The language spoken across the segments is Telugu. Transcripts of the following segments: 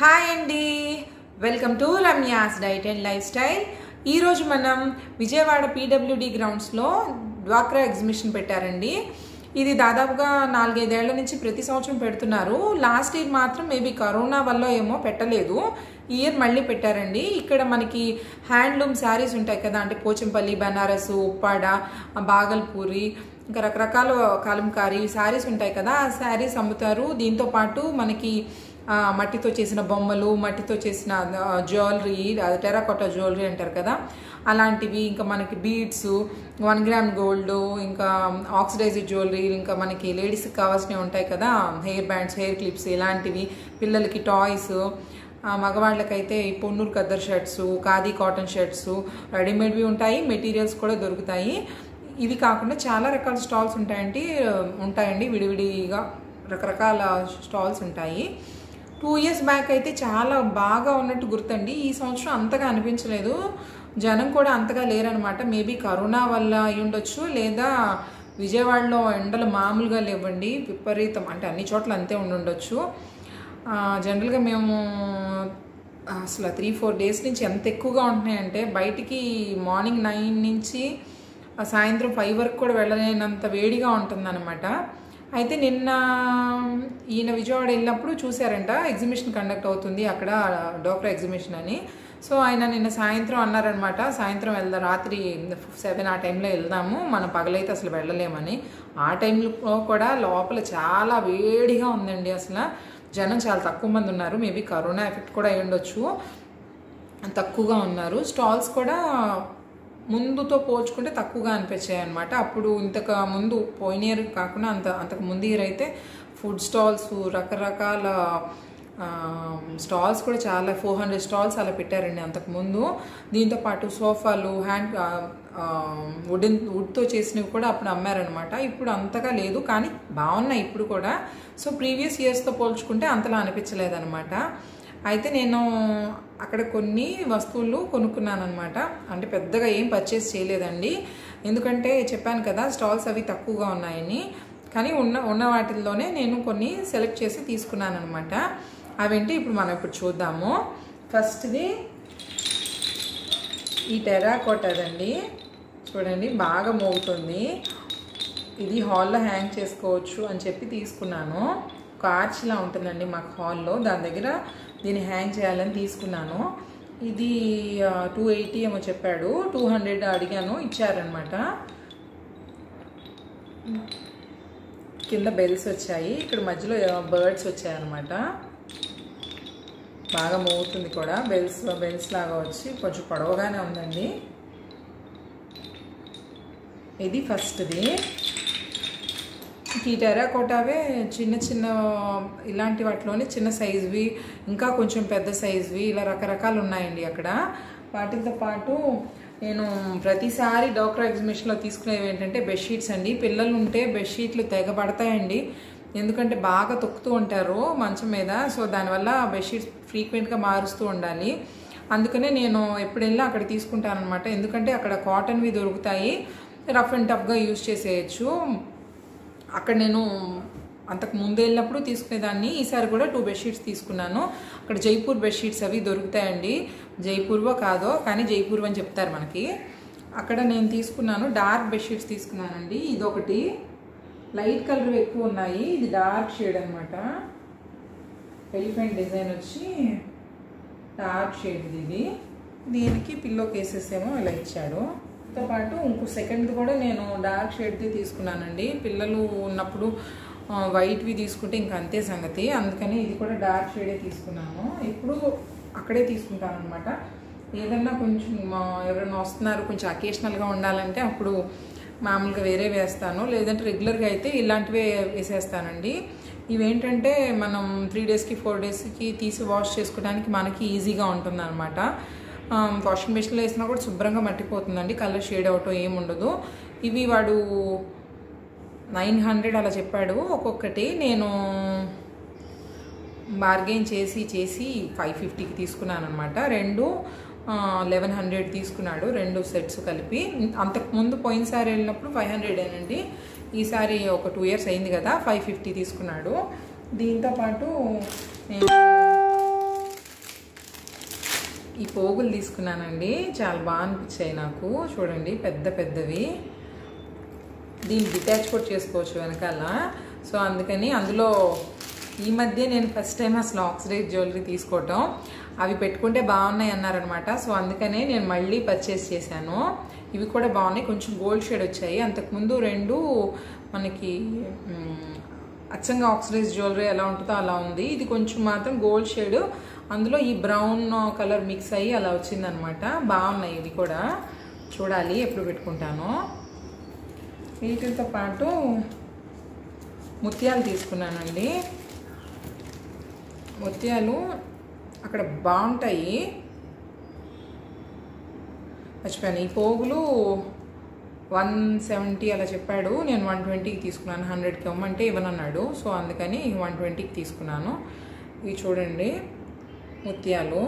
హాయ్ అండి welcome to Ramya's diet and lifestyle ఈరోజు మనం విజయవాడ పీడబ్ల్యూడి గ్రౌండ్స్లో డ్వాక్రా ఎగ్జిబిషన్ పెట్టారండి ఇది దాదాపుగా నాలుగైదేళ్ల నుంచి ప్రతి సంవత్సరం పెడుతున్నారు లాస్ట్ ఇయర్ మాత్రం మేబీ కరోనా వల్ల ఏమో పెట్టలేదు ఈ ఇయర్ మళ్ళీ పెట్టారండి ఇక్కడ మనకి హ్యాండ్లూమ్ శారీస్ ఉంటాయి కదా అంటే పోచంపల్లి బనారస్ ఉప్పాడ బాగల్పూరి ఇంకా రకరకాల కలంకారీ శారీస్ ఉంటాయి కదా ఆ శారీస్ అమ్ముతారు దీంతో పాటు మనకి ఆ, మట్టితో చేసిన బొమ్మలు మట్టితో చేసిన జ్యువెలరీ టెరాకోటా జ్యువెలరీ అంటారు కదా అలాంటివి ఇంకా మనకి బీడ్స్ వన్ గ్రామ్ గోల్డ్ ఇంకా ఆక్సిడైజ్డ్ జ్యువెలరీ ఇంకా మనకి లేడీస్కి కావాల్సినవి ఉంటాయి కదా హెయిర్ బ్యాండ్స్ హెయిర్ క్లిప్స్ ఇలాంటివి పిల్లలకి టాయ్స్ మగవాళ్ళకైతే ఈ Ponnur khaddar shirts khadi cotton shirts రెడీమేడ్వి ఉంటాయి మెటీరియల్స్ కూడా దొరుకుతాయి ఇవి కాకుండా చాలా రకాల స్టాల్స్ ఉంటాయండి ఉంటాయండి విడివిడిగా రకరకాల స్టాల్స్ ఉంటాయి టూ ఇయర్స్ బ్యాక్ అయితే చాలా బాగా ఉన్నట్టు గుర్తండి ఈ సంవత్సరం అంతగా అనిపించలేదు జనం కూడా అంతగా లేరనమాట మేబీ కరోనా వల్ల అయి ఉండొచ్చు లేదా విజయవాడలో ఎండలు మామూలుగా లేవండి విపరీతం అంటే అన్ని చోట్ల అంతే ఉండి ఉండొచ్చు ఆ, జనరల్గా మేము అసలు త్రీ ఫోర్ డేస్ నుంచి ఎంత ఎక్కువగా ఉంటున్నాయంటే బయటికి మార్నింగ్ నైన్ నుంచి ఆ సాయంత్రం ఫైవ్ వరకు కూడా వెళ్ళలేనంత వేడిగా ఉంటుందన్నమాట అయితే నిన్న ఈయన విజయవాడ వెళ్ళినప్పుడు చూశారంట ఎగ్జిబిషన్ కండక్ట్ అవుతుంది అక్కడ డోక్రా ఎగ్జిబిషన్ అని సో ఆయన నిన్న సాయంత్రం అన్నారనమాట సాయంత్రం వెళ్దాం రాత్రి సెవెన్ ఆ టైంలో వెళ్దాము మనం పగలైతే అసలు వెళ్ళలేమని ఆ టైంలో కూడా లోపల చాలా వేడిగా ఉందండి అసలు జనం చాలా తక్కువ మంది ఉన్నారు మేబీ కరోనా ఎఫెక్ట్ కూడా అయి ఉండొచ్చు తక్కువగా ఉన్నారు స్టాల్స్ కూడా ముందుతో పోల్చుకుంటే తక్కువగా అనిపించాయి అనమాట అప్పుడు ఇంతకు ముందు పోయిన ఇయర్ కాకుండా అంత అంతకు ముందు ఇయర్ అయితే ఫుడ్ స్టాల్స్ రకరకాల స్టాల్స్ కూడా చాలా ఫోర్ హండ్రెడ్ స్టాల్స్ అలా పెట్టారండి అంతకుముందు దీంతో పాటు సోఫాలు హ్యాండ్ వుడెన్ వుడ్తో చేసినవి కూడా అప్పుడు అమ్మారనమాట ఇప్పుడు అంతగా లేదు కానీ బాగున్నాయి ఇప్పుడు కూడా సో ప్రీవియస్ ఇయర్స్తో పోల్చుకుంటే అంతలా అనిపించలేదన్నమాట అయితే నేను అక్కడ కొన్ని వస్తువులు కొనుక్కున్నాను అనమాట అంటే పెద్దగా ఏం పర్చేస్ చేయలేదండి ఎందుకంటే చెప్పాను కదా స్టాల్స్ అవి తక్కువగా ఉన్నాయని కానీ ఉన్న ఉన్న వాటిల్లోనే నేను కొన్ని సెలెక్ట్ చేసి తీసుకున్నాను అనమాట అవేంటి ఇప్పుడు మనం ఇప్పుడు చూద్దాము ఫస్ట్ది ఈ టెరాకోటదండి చూడండి బాగా మోగుతుంది ఇది హాల్లో హ్యాంగ్ చేసుకోవచ్చు అని చెప్పి తీసుకున్నాను ఒక ఆర్చ్లా ఉంటుందండి మాకు హాల్లో దాని దగ్గర దీన్ని హ్యాంగ్ చేయాలని తీసుకున్నాను ఇది టూ ఎయిటీ ఏమో చెప్పాడు టూ హండ్రెడ్ అడిగాను ఇచ్చారనమాట కింద బెల్స్ వచ్చాయి ఇక్కడ మధ్యలో బర్డ్స్ వచ్చాయన్నమాట బాగా మోగుతుంది కూడా బెల్స్ బెల్స్ లాగా వచ్చి కొంచెం పొడవుగానే ఉందండి ఇది ఫస్ట్ది ఈ టెరాకోటావే చిన్న చిన్న ఇలాంటి వాటిలోనే చిన్న సైజువి ఇంకా కొంచెం పెద్ద సైజువి ఇలా రకరకాలు ఉన్నాయండి అక్కడ వాటితో పాటు నేను ప్రతిసారి డోక్రా ఎగ్జిబిషన్లో తీసుకునేవి ఏంటంటే బెడ్షీట్స్ అండి పిల్లలు ఉంటే బెడ్షీట్లు తెగబడతాయండి ఎందుకంటే బాగా తొక్కుతూ ఉంటారు మంచం మీద సో దానివల్ల బెడ్షీట్స్ ఫ్రీక్వెంట్గా మారుస్తూ ఉండాలి అందుకనే నేను ఎప్పుడు వెళ్ళినా అక్కడ తీసుకుంటానమాట ఎందుకంటే అక్కడ కాటన్వి దొరుకుతాయి రఫ్ అండ్ టఫ్గా యూజ్ చేసేయచ్చు అక్కడ నేను అంతకు ముందు వెళ్ళినప్పుడు తీసుకునేదాన్ని ఈసారి కూడా టూ బెడ్షీట్స్ తీసుకున్నాను అక్కడ జైపూర్ బెడ్షీట్స్ అవి దొరుకుతాయండి జైపూర్వో కాదో కానీ జైపూర్ అని చెప్తారు మనకి అక్కడ నేను తీసుకున్నాను డార్క్ బెడ్షీట్స్ తీసుకున్నానండి ఇదొకటి లైట్ కలర్ ఎక్కువ ఉన్నాయి ఇది డార్క్ షేడ్ అనమాట ఎలిఫెంట్ డిజైన్ వచ్చి డార్క్ షేడ్ ఇది దీనికి పిల్లో కేసెస్ ఏమో ఇలా ఇచ్చాడు తో పాటు ఇంకో సెకండ్ కూడా నేను డార్క్ షేడ్ది తీసుకున్నానండి పిల్లలు ఉన్నప్పుడు ఆ, వైట్వి తీసుకుంటే ఇంకా అంతే సంగతి అందుకని ఇది కూడా డార్క్ షేడే తీసుకున్నాను ఇప్పుడు అక్కడే తీసుకుంటాను అనమాట ఏదన్నా కొంచెం ఆ, ఎవరైనా వస్తున్నారు కొంచెం అకేషనల్గా ఉండాలంటే అప్పుడు మామూలుగా వేరే వేస్తాను లేదంటే రెగ్యులర్గా అయితే ఇలాంటివే వేసేస్తానండి ఇవేంటంటే మనం త్రీ డేస్కి ఫోర్ డేస్కి తీసి వాష్ చేసుకోవడానికి మనకి ఈజీగా ఉంటుంది అనమాట వాషింగ్ మెషిన్లో వేసినా కూడా శుభ్రంగా మట్టిపోతుందండి కలర్ షేడ్ అవటం ఏమి ఉండదు ఇవి వాడు నైన్ హండ్రెడ్ అలా చెప్పాడు ఒక్కొక్కటి నేను బార్గెయిన్ చేసి చేసి ఫైవ్ ఫిఫ్టీకి తీసుకున్నాను అనమాట రెండు లెవెన్ హండ్రెడ్ తీసుకున్నాడు రెండు సెట్స్ కలిపి అంతకు ముందు పోయినసారి వెళ్ళినప్పుడు ఫైవ్ హండ్రెడ్ ఏనండి ఈసారి ఒక టూ ఇయర్స్ అయింది కదా ఫైవ్ ఫిఫ్టీ తీసుకున్నాడు దీంతో పాటు నేను ఈ పోగులు తీసుకున్నానండి చాలా బాగా అనిపించాయి నాకు చూడండి పెద్ద పెద్దవి దీన్ని డిటాచ్ కూడా చేసుకోవచ్చు వెనకాల సో అందుకని అందులో ఈ మధ్య నేను ఫస్ట్ టైం అసలు ఆక్సిడైజ్ జ్యువెలరీ తీసుకోవటం అవి పెట్టుకుంటే బాగున్నాయి అన్నారనమాట సో అందుకనే నేను మళ్ళీ పర్చేస్ చేశాను ఇవి కూడా బాగున్నాయి కొంచెం గోల్డ్ షేడ్ వచ్చాయి అంతకుముందు రెండు మనకి మ్, అచ్చంగా ఆక్సిడైజ్ జ్యువెలరీ ఎలా ఉంటుందో అలా ఉంది ఇది కొంచెం మాత్రం గోల్డ్ షేడ్ అందులో ఈ బ్రౌన్ కలర్ మిక్స్ అయ్యి అలా వచ్చిందనమాట బాగున్నాయి ఇవి కూడా చూడాలి ఎప్పుడు పెట్టుకుంటాను వీటితో పాటు ముత్యాలు తీసుకున్నానండి ముత్యాలు అక్కడ బాగుంటాయి మర్చిపోయాను ఈ పోగులు వన్ సెవెంటీ అలా చెప్పాడు నేను వన్ ట్వంటీకి తీసుకున్నాను హండ్రెడ్కి ఇవ్వమంటే ఇవ్వనన్నాడు సో అందుకని వన్ ట్వంటీకి తీసుకున్నాను ఇవి చూడండి ముత్యాలు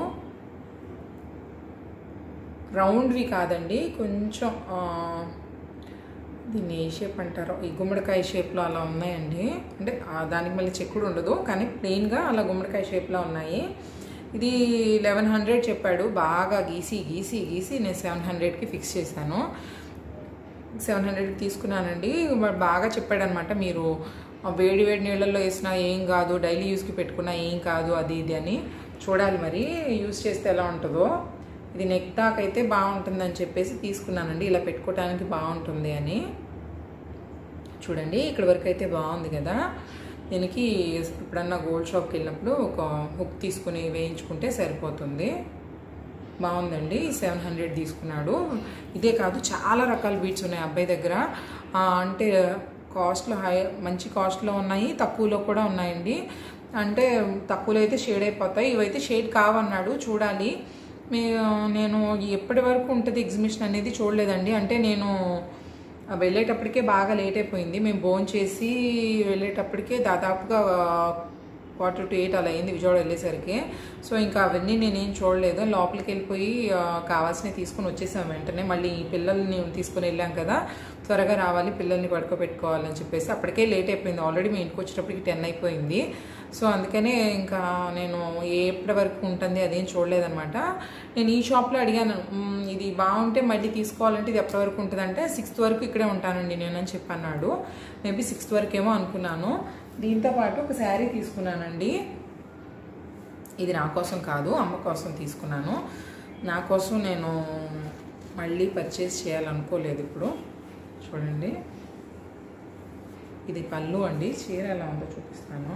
రౌండ్వి కాదండి కొంచెం ఆ, దీన్ని ఏ షేప్ అంటారో ఈ గుమ్మడికాయ షేప్లో అలా ఉన్నాయండి అంటే ఆ దానికి మళ్ళీ చెక్కుడు ఉండదు కానీ ప్లెయిన్గా అలా గుమ్మడికాయ షేప్లో ఉన్నాయి ఇది లెవెన్ హండ్రెడ్ చెప్పాడు బాగా గీసి గీసి గీసి నేను సెవెన్ హండ్రెడ్కి ఫిక్స్ చేశాను సెవెన్ హండ్రెడ్కి తీసుకున్నానండి వాడు బాగా చెప్పాడనమాట మీరు ఆ వేడి వేడి నీళ్ళల్లో వేసినా ఏం కాదు డైలీ యూస్కి పెట్టుకున్నా ఏం కాదు అది ఇది అని చూడాలి మరి యూస్ చేస్తే ఎలా ఉంటుందో ఇది నెక్ టాక్ అయితే బాగుంటుందని చెప్పేసి తీసుకున్నానండి ఇలా పెట్టుకోవడానికి బాగుంటుంది అని చూడండి ఇక్కడ వరకు అయితే బాగుంది కదా దీనికి ఎప్పుడన్నా గోల్డ్ షాప్కి వెళ్ళినప్పుడు ఒక హుక్ తీసుకుని వేయించుకుంటే సరిపోతుంది బాగుందండి సెవెన్ హండ్రెడ్ తీసుకున్నాడు ఇదే కాదు చాలా రకాల బీట్స్ ఉన్నాయి అబ్బాయి దగ్గర ఆ, అంటే కాస్ట్లో హై మంచి కాస్ట్లో ఉన్నాయి తక్కువలో కూడా ఉన్నాయండి అంటే తక్కువలో అయితే షేడ్ అయిపోతాయి ఇవైతే షేడ్ కావన్నాడు చూడాలి మే నేను ఎప్పటి వరకు ఉంటుంది ఎగ్జిబిషన్ అనేది చూడలేదండి అంటే నేను వెళ్ళేటప్పటికే బాగా లేట్ అయిపోయింది మేము భోజనం చేసి వెళ్ళేటప్పటికే దాదాపుగా క్వార్టర్ టు ఎయిట్ అలా అయింది విజయవాడ వెళ్ళేసరికి సో ఇంకా అవన్నీ నేనేం చూడలేదు లోపలికి వెళ్ళిపోయి ఆ, కావాల్సినవి తీసుకొని వచ్చేసాం వెంటనే మళ్ళీ ఈ పిల్లల్ని తీసుకొని వెళ్ళాం కదా త్వరగా రావాలి పిల్లల్ని పడుకోబెట్టుకోవాలని చెప్పేసి అప్పటికే లేట్ అయిపోయింది ఆల్రెడీ మేము ఇంటికి వచ్చేటప్పటికి టెన్ అయిపోయింది సో అందుకనే ఇంకా నేను ఏ ఎప్పటి వరకు ఉంటుంది అదేం చూడలేదనమాట నేను ఈ షాప్లో అడిగాను "మ్మ్, ఇది బాగుంటే మళ్ళీ తీసుకోవాలంటే ఇది ఎప్పటి వరకు ఉంటుందంటే సిక్స్త్ వరకు ఇక్కడే ఉంటానండి నేను అని చెప్పి అన్నాడు మేబీ సిక్స్త్ వరకు ఏమో అనుకున్నాను దీంతో పాటు ఒక శారీ తీసుకున్నానండి ఇది నా కోసం కాదు అమ్మ కోసం తీసుకున్నాను నా కోసం నేను మళ్ళీ పర్చేస్ చేయాలనుకోలేదు ఇప్పుడు చూడండి ఇది పళ్ళు అండి చీర ఎలా ఉందో చూపిస్తాను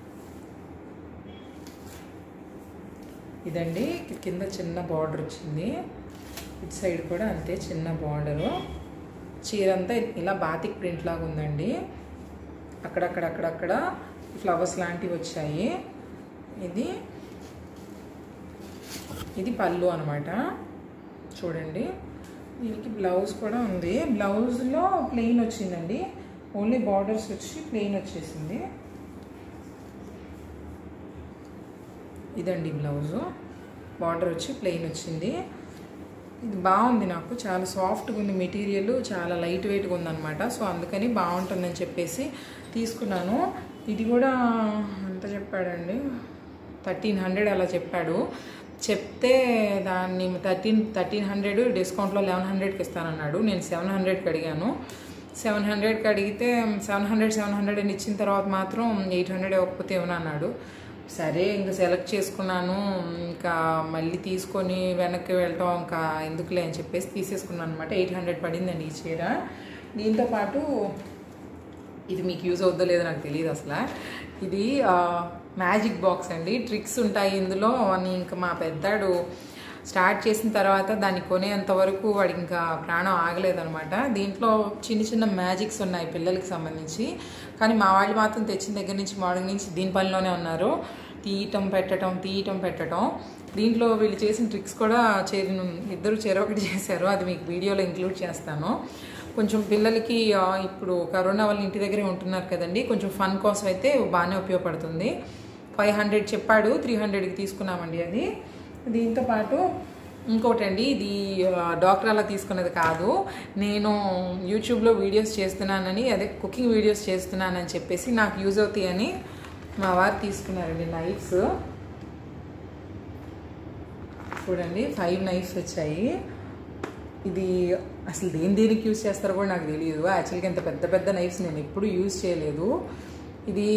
ఇదండి కింద చిన్న బార్డర్ వచ్చింది ఇటు సైడ్ కూడా అంతే చిన్న బార్డరు చీర అంతా ఇలా బాతిక్ ప్రింట్ లాగా ఉందండి అక్కడక్కడ అక్కడక్కడ ఫ్లవర్స్ లాంటివి వచ్చాయి ఇది ఇది పళ్ళు అనమాట చూడండి దీనికి బ్లౌజ్ కూడా ఉంది బ్లౌజ్లో ప్లెయిన్ వచ్చిందండి ఓన్లీ బార్డర్స్ వచ్చి ప్లెయిన్ వచ్చేసింది ఇదండి బ్లౌజు బార్డర్ వచ్చి ప్లెయిన్ వచ్చింది ఇది బాగుంది నాకు చాలా సాఫ్ట్గా ఉంది మెటీరియల్ చాలా లైట్ వెయిట్గా ఉందన్నమాట సో అందుకని బాగుంటుందని చెప్పేసి తీసుకున్నాను ఇది కూడా ఎంత చెప్పాడండి థర్టీన్ హండ్రెడ్ అలా చెప్పాడు చెప్తే దాన్ని థర్టీన్ థర్టీన్ హండ్రెడ్ డిస్కౌంట్లో లెవెన్ హండ్రెడ్కి ఇస్తానన్నాడు నేను సెవెన్ హండ్రెడ్కి అడిగాను సెవెన్ హండ్రెడ్కి అడిగితే సెవెన్ హండ్రెడ్ సెవెన్ హండ్రెడ్ అని ఇచ్చిన తర్వాత మాత్రం ఎయిట్ హండ్రెడ్ ఇవ్వకపోతే ఏమన్నా సరే ఇంకా సెలెక్ట్ చేసుకున్నాను ఇంకా మళ్ళీ తీసుకొని వెనక్కి వెళ్ళటం ఇంకా ఎందుకులే అని చెప్పేసి తీసేసుకున్నాను అనమాట ఎయిట్ హండ్రెడ్ పడిందండి ఈ చీర దీంతో పాటు ఇది మీకు యూజ్ అవుద్దో లేదో నాకు తెలియదు అసలు ఇది మ్యాజిక్ బాక్స్ అండి ట్రిక్స్ ఉంటాయి ఇందులో అని ఇంకా మా పెద్దాడు స్టార్ట్ చేసిన తర్వాత దాన్ని కొనేంత వరకు వాడికి ఇంకా ప్రాణం ఆగలేదనమాట దీంట్లో చిన్న చిన్న మ్యాజిక్స్ ఉన్నాయి పిల్లలకి సంబంధించి కానీ మా వాళ్ళు మాత్రం తెచ్చిన దగ్గర నుంచి మార్నింగ్ నుంచి దీని పనిలోనే ఉన్నారు తీయటం పెట్టడం తీయటం పెట్టడం దీంట్లో వీళ్ళు చేసిన ట్రిక్స్ కూడా చేరి ఇద్దరు చెరొకటి చేశారు అది మీకు వీడియోలో ఇంక్లూడ్ చేస్తాను కొంచెం పిల్లలకి ఆ, ఇప్పుడు కరోనా వల్ల ఇంటి దగ్గరే ఉంటున్నారు కదండి కొంచెం ఫన్ కోసం అయితే బాగానే ఉపయోగపడుతుంది ఫైవ్ హండ్రెడ్ చెప్పాడు త్రీ హండ్రెడ్కి తీసుకున్నామండి అది దీంతో పాటు ఇంకోటి అండి ఇది ఆ, డాక్టర్లా తీసుకున్నది కాదు నేను యూట్యూబ్లో వీడియోస్ చేస్తున్నానని అదే కుకింగ్ వీడియోస్ చేస్తున్నానని చెప్పేసి నాకు యూజ్ అవుతాయని మా వారు తీసుకున్నారండి నైఫ్స్ చూడండి ఫైవ్ నైఫ్స్ వచ్చాయి ఇది అసలు దేని దేనికి యూజ్ చేస్తారో కూడా నాకు తెలియదు యాక్చువల్గా ఇంత పెద్ద పెద్ద నైఫ్స్ నేను ఎప్పుడూ యూజ్ చేయలేదు ఇది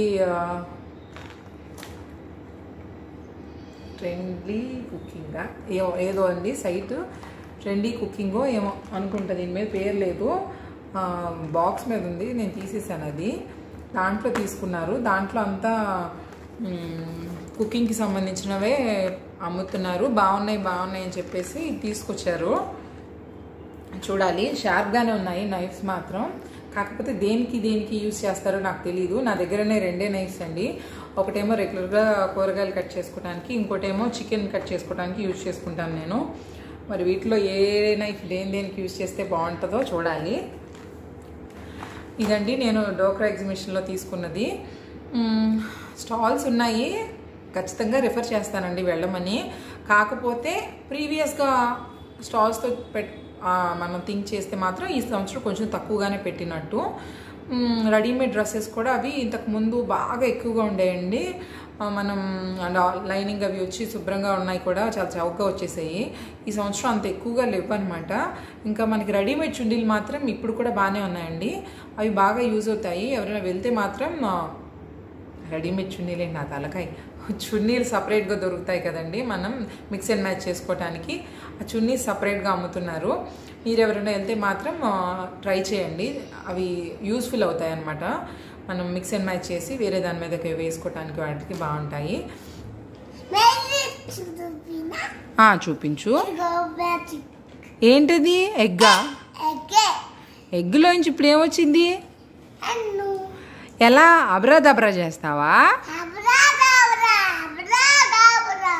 ట్రెండ్లీ కుకింగా ఏమో ఏదో అండి సైట్ ట్రెండీ కుకింగో ఏమో అనుకుంటా దీని మీద పేరు లేదు బాక్స్ మీద ఉంది నేను తీసేసాను అది దాంట్లో తీసుకున్నారు దాంట్లో అంతా మ్, కుకింగ్కి సంబంధించినవే అమ్ముతున్నారు బాగున్నాయి బాగున్నాయి అని చెప్పేసి తీసుకొచ్చారు చూడాలి షార్ప్గానే ఉన్నాయి నైఫ్స్ మాత్రం కాకపోతే దేనికి దేనికి యూస్ చేస్తారో నాకు తెలియదు నా దగ్గరనే రెండే నైఫ్స్ అండి ఒకటేమో రెగ్యులర్గా కూరగాయలు కట్ చేసుకోవడానికి ఇంకోటేమో చికెన్ కట్ చేసుకోవడానికి యూజ్ చేసుకుంటాను నేను మరి వీటిలో ఏ నైఫ్ దేని దేనికి యూజ్ చేస్తే బాగుంటుందో చూడాలి ఇదండి నేను డోక్రా ఎగ్జిబిషన్లో తీసుకున్నది మ్మ్, స్టాల్స్ ఉన్నాయి ఖచ్చితంగా రిఫర్ చేస్తానండి వెళ్ళమని కాకపోతే ప్రీవియస్గా స్టాల్స్తో పెట్ ఆ, మనం థింక్ చేస్తే మాత్రం ఈ సంవత్సరం కొంచెం తక్కువగానే పెట్టినట్టు మ్మ్, రెడీమేడ్ డ్రెస్సెస్ కూడా అవి ఇంతకు ముందు బాగా ఎక్కువగా ఉండేయండి ఆ, మనం అండ్ లైనింగ్ అవి వచ్చి శుభ్రంగా ఉన్నాయి కూడా చాలా చౌకగా వచ్చేసాయి ఈ సంవత్సరం అంత ఎక్కువగా లేవు అనమాట ఇంకా మనకి రెడీమేడ్ చుండీలు మాత్రం ఇప్పుడు కూడా బాగానే ఉన్నాయండి అవి బాగా యూజ్ అవుతాయి ఎవరైనా వెళ్తే మాత్రం ఆ, రెడీమేడ్ చున్నీలే నా తలకాయ చున్నీలు సపరేట్గా దొరుకుతాయి కదండి మనం మిక్స్ అండ్ మ్యాచ్ చేసుకోవడానికి ఆ చున్నీ సపరేట్గా అమ్ముతున్నారు మీరు ఎవరైనా వెళ్తే మాత్రం ట్రై చేయండి అవి యూస్ఫుల్ అవుతాయి అన్నమాట మనం మిక్స్ అండ్ మ్యాచ్ చేసి వేరే దాని మీదకి వేసుకోవడానికి వాటికి బాగుంటాయి Magic to the Vina. ఆ, చూపించు Go magic ఏంటిది ఎగ్గా again. ఎగ్గులోంచి ఇప్పుడు ఏమొచ్చింది And no. ఎలా అబ్రాదబ్రా చేస్తావా Abracadabra. Abracadabra.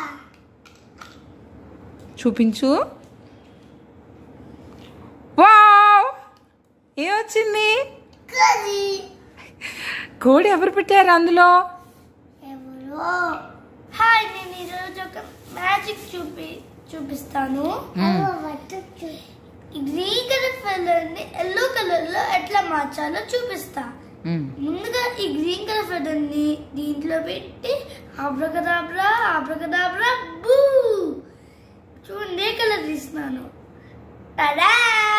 చూపించు వావ్ ఏమొచ్చింది Goody. కోడి ఎవరు పెట్టారు అందులో ఎవరో హాయ్ నేను ఈరోజు ఒక మ్యాజిక్ చూపి చూపిస్తాను ఈ గ్రీన్ కలర్ ఫెదర్ ని ఎల్లో కలర్ లో ఎట్లా మార్చాలో చూపిస్తా మ్మ్. ముందుగా ఈ గ్రీన్ కలర్ ఫెదర్ ని దీంట్లో పెట్టి ఆబ్రకదాబ్రా ఆబ్రకదాబ్రా బూ చూడండి ఏ కలర్ తీస్తున్నాను టడా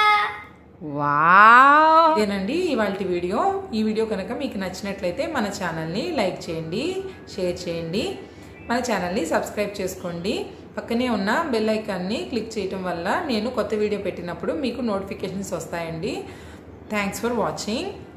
వావ్ ఇదేనండి ఇవాళ వీడియో ఈ వీడియో కనుక మీకు నచ్చినట్లయితే మన ఛానల్ని లైక్ చేయండి షేర్ చేయండి మన ఛానల్ని సబ్స్క్రైబ్ చేసుకోండి పక్కనే ఉన్న బెల్ ఐకాన్ని క్లిక్ చేయటం వల్ల నేను కొత్త వీడియో పెట్టినప్పుడు మీకు నోటిఫికేషన్స్ వస్తాయండి థ్యాంక్స్ ఫర్ వాచింగ్